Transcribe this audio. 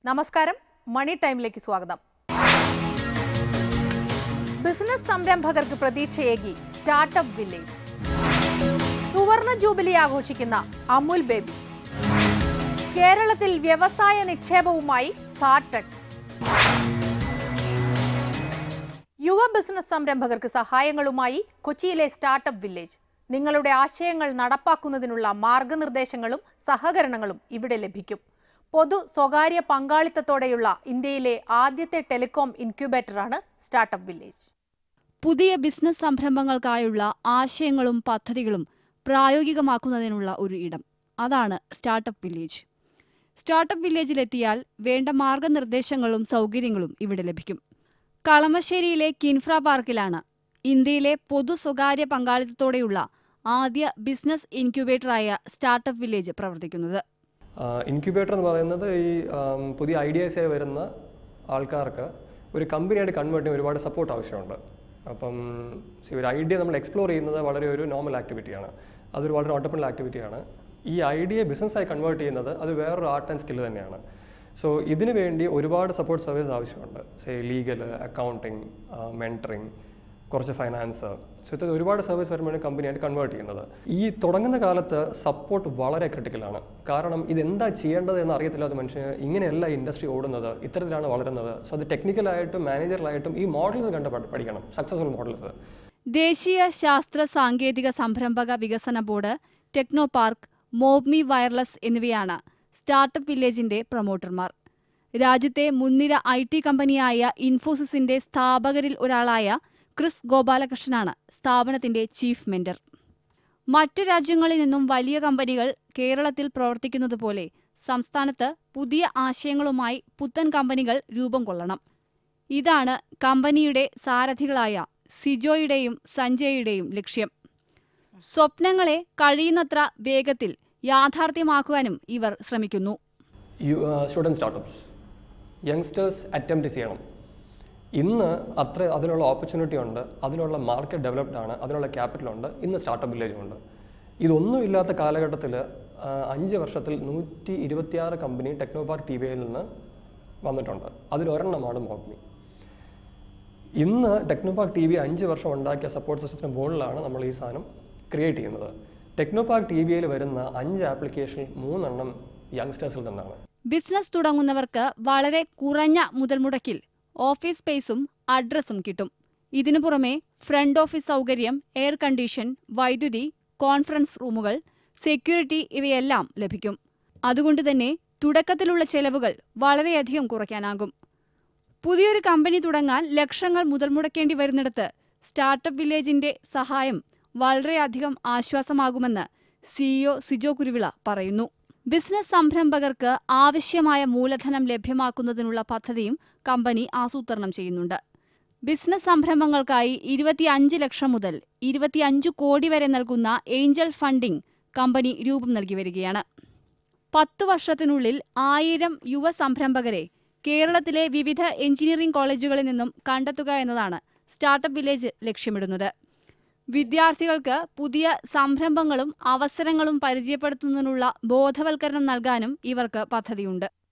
നമസ്കാരം മണി ടൈമിലേക്ക് സ്വാഗതം ബിസിനസ് സംരംഭകർക്ക് പ്രതീക്ഷയേകി സ്റ്റാർട്ടപ്പ് വില്ലേജ് സുവർണ ജൂബിലി ആഘോഷിക്കുന്ന അമുൽ ബേബി കേരളത്തിൽ വ്യവസായ നിക്ഷേപവുമായി സാർടെക്സ് യുവ ബിസിനസ് സംരംഭകർക്ക് സഹായങ്ങളുമായി കൊച്ചിയിലെ സ്റ്റാർട്ടപ്പ് വില്ലേജ് നിങ്ങളുടെ ആശയങ്ങൾ നടപ്പാക്കുന്നതിനുള്ള മാർഗനിർദ്ദേശങ്ങളും സഹകരണങ്ങളും ഇവിടെ ലഭിക്കും പൊതു സ്വകാര്യ പങ്കാളിത്തത്തോടെയുള്ള ഇന്ത്യയിലെ ആദ്യത്തെ ടെലികോം ഇൻക്യുബേറ്ററാണ് സ്റ്റാർട്ടപ്പ് വില്ലേജ് പുതിയ ബിസിനസ് സംരംഭങ്ങൾക്കായുള്ള ആശയങ്ങളും പദ്ധതികളും പ്രായോഗികമാക്കുന്നതിനുള്ള ഒരു ഇടം അതാണ് സ്റ്റാർട്ടപ്പ് വില്ലേജ് സ്റ്റാർട്ടപ്പ് വില്ലേജിലെത്തിയാൽ വേണ്ട മാർഗനിർദ്ദേശങ്ങളും സൗകര്യങ്ങളും ഇവിടെ ലഭിക്കും കളമശ്ശേരിയിലെ കിൻഫ്ര പാർക്കിലാണ് ഇന്ത്യയിലെ പൊതു സ്വകാര്യ പങ്കാളിത്തത്തോടെയുള്ള ആദ്യ ബിസിനസ് ഇൻക്യുബേറ്ററായ സ്റ്റാർട്ടപ്പ് വില്ലേജ് പ്രവർത്തിക്കുന്നത് ഇൻക്യുബേറ്റർ എന്ന് പറയുന്നത് ഈ ആം, പുതിയ ഐഡിയാസായി വരുന്ന ആൾക്കാർക്ക് ഒരു കമ്പനിയായിട്ട് കൺവേർട്ട് ചെയ്യാൻ ഒരുപാട് സപ്പോർട്ട് ആവശ്യമുണ്ട് അപ്പം see, ഒരു ഐഡിയ നമ്മൾ എക്സ്പ്ലോർ ചെയ്യുന്നത് വളരെ ഒരു നോർമൽ ആക്ടിവിറ്റിയാണ് അതൊരു വളരെ ഓട്ടപ്പണൽ ആക്ടിവിറ്റിയാണ് ഈ ഐഡിയ ബിസിനസ്സായി കൺവേർട്ട് ചെയ്യുന്നത് അത് വേറൊരു ആർട്ട് ആൻഡ് സ്കില്ല് തന്നെയാണ് സോ ഇതിനു വേണ്ടി ഒരുപാട് സപ്പോർട്ട് സർവീസ് ആവശ്യമുണ്ട് സേ ലീഗൽ അക്കൗണ്ടിങ് മെൻറ്ററിങ് കുറച്ച് ഫൈനാൻസ് സോ ഇത് ഒരുപാട് സർവീസ് വരുമ്പോഴാണ് കമ്പനിയായിട്ട് കൺവേർട്ട് ചെയ്യുന്നത് ഈ തുടങ്ങുന്ന കാലത്ത് സപ്പോർട്ട് വളരെ ക്രിട്ടിക്കലാണ് കാരണം ഇതെന്താ ചെയ്യേണ്ടത് എന്ന് അറിയത്തില്ലാത്ത മനുഷ്യന് ഇങ്ങനെയല്ല ഇൻഡസ്ട്രി ഓടുന്നത് ഇത്തരത്തിലാണ് വളരുന്നത് സോ അത് ടെക്നിക്കലായിട്ടും മാനേജറിലായിട്ടും ഈ മോഡൽസ് കണ്ട് പഠി- പഠിക്കണം സക്സസ്ഫുൾ മോഡൽസ് ദേശീയ ശാസ്ത്ര സാങ്കേതിക സംരംഭക വികസന board techno park MobME wireless എന്നിവയാണ് സ്റ്റാർട്ടപ്പ് വില്ലേജിന്റെ പ്രൊമോട്ടർമാർ രാജ്യത്തെ മുൻനിര ഐ ടി കമ്പനിയായ ഇൻഫോസിസിന്റെ സ്ഥാപകരിൽ ഒരാളായ ക്രിസ് ഗോപാലകൃഷ്ണനാണ് സ്ഥാപനത്തിന്റെ ചീഫ് മെന്റർ മറ്റു രാജ്യങ്ങളിൽ നിന്നും വലിയ കമ്പനികൾ കേരളത്തിൽ പ്രവർത്തിക്കുന്നതുപോലെ സംസ്ഥാനത്ത് പുതിയ ആശയങ്ങളുമായി പുത്തൻ കമ്പനികൾ രൂപം കൊള്ളണം ഇതാണ് കമ്പനിയുടെ സാരഥികളായ സിജോയുടെയും സഞ്ജയുടെയും ലക്ഷ്യം സ്വപ്നങ്ങളെ കഴിയുന്നത്ര വേഗത്തിൽ യാഥാർത്ഥ്യമാക്കുവാനും ഇവർ ശ്രമിക്കുന്നു സ്റ്റുഡൻറ് സ്റ്റാർട്ടപ്സ് യങ്സ്റ്റേഴ്സ് അറ്റംപ്റ്റ് ചെയ്യണം ഇന്ന് അത്ര അതിനുള്ള ഓപ്പർച്യൂണിറ്റി ഉണ്ട് അതിനുള്ള മാർക്കറ്റ് ഡെവലപ്ഡ് ആണ് അതിനുള്ള ക്യാപിറ്റൽ ഉണ്ട് ഇന്ന് സ്റ്റാർട്ടപ്പ് വില്ലേജും ഉണ്ട് ഇതൊന്നും ഇല്ലാത്ത കാലഘട്ടത്തിൽ അഞ്ച് വർഷത്തിൽ നൂറ്റി ഇരുപത്തിയാറ് കമ്പനി ടെക്നോപാർക്ക് ടി വിയിൽ നിന്ന് വന്നിട്ടുണ്ട് അതിലൊരെണ്ണമാണ് മോഗ്മി ഇന്ന് ടെക്നോപാർക്ക് ടി വി അഞ്ച് വർഷം ഉണ്ടാക്കിയ സപ്പോർട്ട് സിസ്റ്റത്തിന് മുകളിലാണ് നമ്മൾ ഈ സാധനം ക്രിയേറ്റ് ചെയ്യുന്നത് ടെക്നോപാർക്ക് ടി വിയിൽ വരുന്ന അഞ്ച് ആപ്ലിക്കേഷൻ മൂന്നെണ്ണം യങ്സ്റ്റേഴ്സിൽ നിന്നാണ് ബിസിനസ് തുടങ്ങുന്നവർക്ക് വളരെ കുറഞ്ഞ മുതൽമുടക്കിൽ ഓഫീസ് സ്പേസും അഡ്രസ്സും കിട്ടും ഇതിനു പുറമെ ഫ്രണ്ട് ഓഫീസ് സൗകര്യം എയർ കണ്ടീഷൻ വൈദ്യുതി കോൺഫറൻസ് റൂമുകൾ സെക്യൂരിറ്റി ഇവയെല്ലാം ലഭിക്കും അതുകൊണ്ട് തന്നെ തുടക്കത്തിലുള്ള ചെലവുകൾ വളരെയധികം കുറയ്ക്കാനാകും പുതിയൊരു കമ്പനി തുടങ്ങാൻ ലക്ഷങ്ങൾ മുതൽ മുടക്കേണ്ടി വരുന്നിടത്ത് സ്റ്റാർട്ടപ്പ് വില്ലേജിന്റെ സഹായം വളരെയധികം ആശ്വാസമാകുമെന്ന് സിഇഒ സിജോ കുരുവിള പറയുന്നു ബിസിനസ് സംരംഭകർക്ക് ആവശ്യമായ മൂലധനം ലഭ്യമാക്കുന്നതിനുള്ള പദ്ധതിയും കമ്പനി ആസൂത്രണം ചെയ്യുന്നുണ്ട് ബിസിനസ് സംരംഭങ്ങൾക്കായി ഇരുപത്തിയഞ്ച് ലക്ഷം മുതൽ ഇരുപത്തിയഞ്ച് കോടി വരെ നൽകുന്ന ഏഞ്ചൽ ഫണ്ടിംഗ് കമ്പനി രൂപം നൽകി വരികയാണ് പത്ത് വർഷത്തിനുള്ളിൽ ആയിരം യുവ സംരംഭകരെ കേരളത്തിലെ വിവിധ എഞ്ചിനീയറിംഗ് കോളേജുകളിൽ നിന്നും കണ്ടെത്തുക എന്നതാണ് സ്റ്റാർട്ടപ്പ് വില്ലേജ് ലക്ഷ്യമിടുന്നത് വിദ്യാർത്ഥികൾക്ക് പുതിയ സംരംഭങ്ങളും അവസരങ്ങളും പരിചയപ്പെടുത്തുന്നതിനുള്ള ബോധവൽക്കരണം നൽകാനും ഇവർക്ക് പദ്ധതിയുണ്ട്